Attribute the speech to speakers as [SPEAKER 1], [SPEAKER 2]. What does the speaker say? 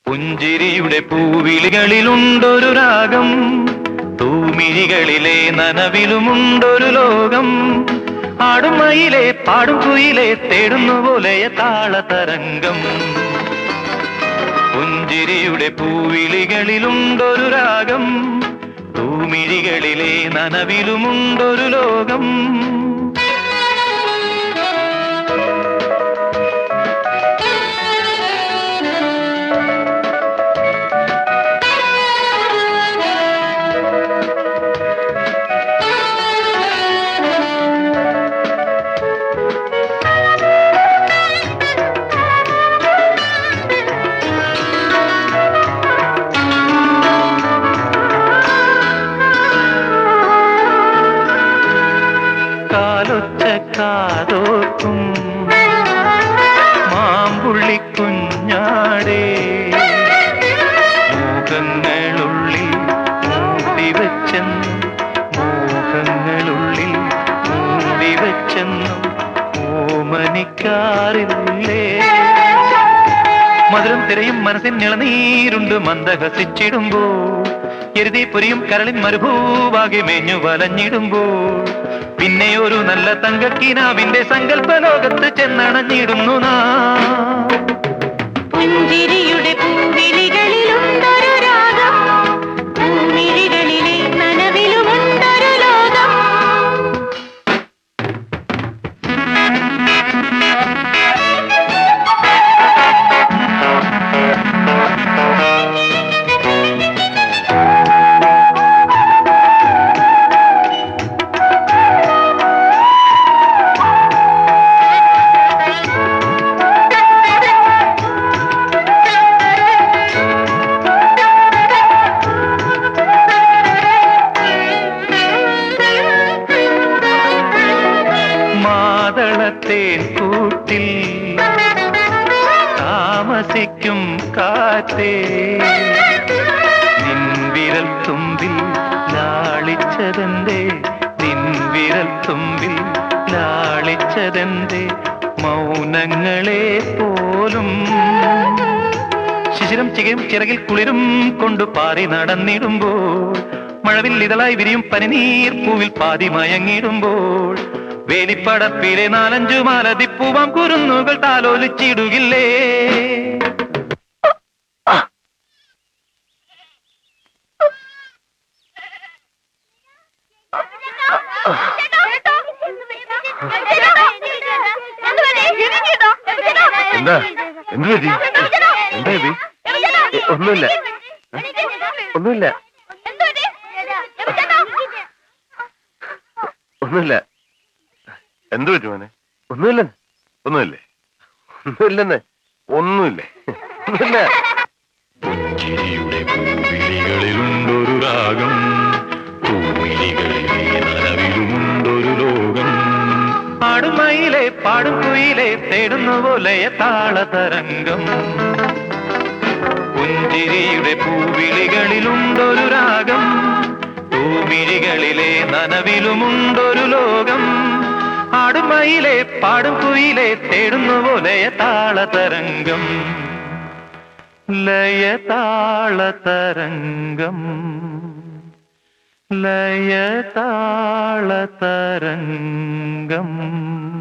[SPEAKER 1] പുഞ്ചിരിയുടെ പൂവിളികളിലുണ്ടൊരു രാഗം തൂമിഴികളിലെ നനവിലുമുണ്ടൊരു ലോകം ആടും മയിലെ പാടും കുയിലെ തേടുന്നു പോലെ താളതരംഗം പുഞ്ചിരിയുടെ പൂവിളികളിലുണ്ടൊരു രാഗം തൂമിഴികളിലെ നനവിലുമുണ്ടൊരു ലോകം കാലൊച്ച കാതോർക്കും മാമ്പുള്ളി കുഞ്ഞാടേ മോഹങ്ങളുള്ളിൽ മൂടിവെച്ചെന്നു മോഹങ്ങളുള്ളിൽ മൂടിവെച്ചെന്നു ഓമനിക്കാറില്ലേ മധുരം തിരയും മനസ്സിൻ ഇളനീരുണ്ട് മന്ദഹസിച്ചിടുമ്പോൾ എരുതി പൊരിയും കരളിൻ മരുഭൂവാകെ മേഞ്ഞു വലഞ്ഞിടുമ്പോൾ പിന്നെ ഒരു നല്ല തങ്കക്കിനാവിന്റെ സങ്കല്പ ലോകത്ത് ചെന്നണഞ്ഞിടുന്നു നാ
[SPEAKER 2] പുഞ്ചിരിയുടെ പൂവിളികളിലുണ്ടൊരു രാഗം പൂമിഴികളിലെ നനവിലുമുണ്ടൊരു ലോകം
[SPEAKER 1] മാതളത്തേൻ കൂട്ടിൽ താമസിക്കും കാറ്റേ നിൻവിരൽ തുമ്പിൽ ലാളിച്ചതെന്തേ നിൻവിരൽ തുമ്പിൽ ലാളിച്ചതെന്തേ മൗനങ്ങളെ പോലും ശിശിരം ചികയും ചിറകിൽ കുളിരും കൊണ്ടു പാറി നടന്നിടുമ്പോൾ മഴവിൽ ഇതളായി വിരിയും പനിനീർ പൂവിൽ പാതി മയങ്ങിടുമ്പോൾ വേലിപ്പടപ്പിലെ നാലഞ്ചു മാലതിപ്പൂവാം കുരുന്നുകൾ താലോലിച്ചിടുകില്ലേ
[SPEAKER 3] എന്താ എന്ത് പറ്റി എന്താ ഇത് ഏ, ഒന്നുമില്ല ഒന്നുമില്ല ഒന്നുമില്ല എന്ത് പറ്റി മോനെ ഒന്നുമില്ല ഒന്നുമില്ലേ ഒന്നുമില്ലെന്ന് ഒന്നുമില്ലേ ഒന്നുമില്ല
[SPEAKER 1] ചിരിയുടെ പൂവിളികളിലുണ്ടൊരു രാഗം പൂവിളികളിലെ നനവിലുമുണ്ടൊരു ലോകം പാടുമയിലെ പാടും കുയിലെ തേടുന്നു പോലെ താളതരംഗം പുഞ്ചിരിയുടെ പൂവിളികളിലുണ്ടൊരു രാഗം തൂമിഴികളിലെ നനവിലുമുണ്ടൊരു ലോകം ആടുമയിലെ പാടും കുയിലെ തേടുന്നു പോലെ താളതരംഗം ലയതാളതരംഗം ലയതാളതരംഗം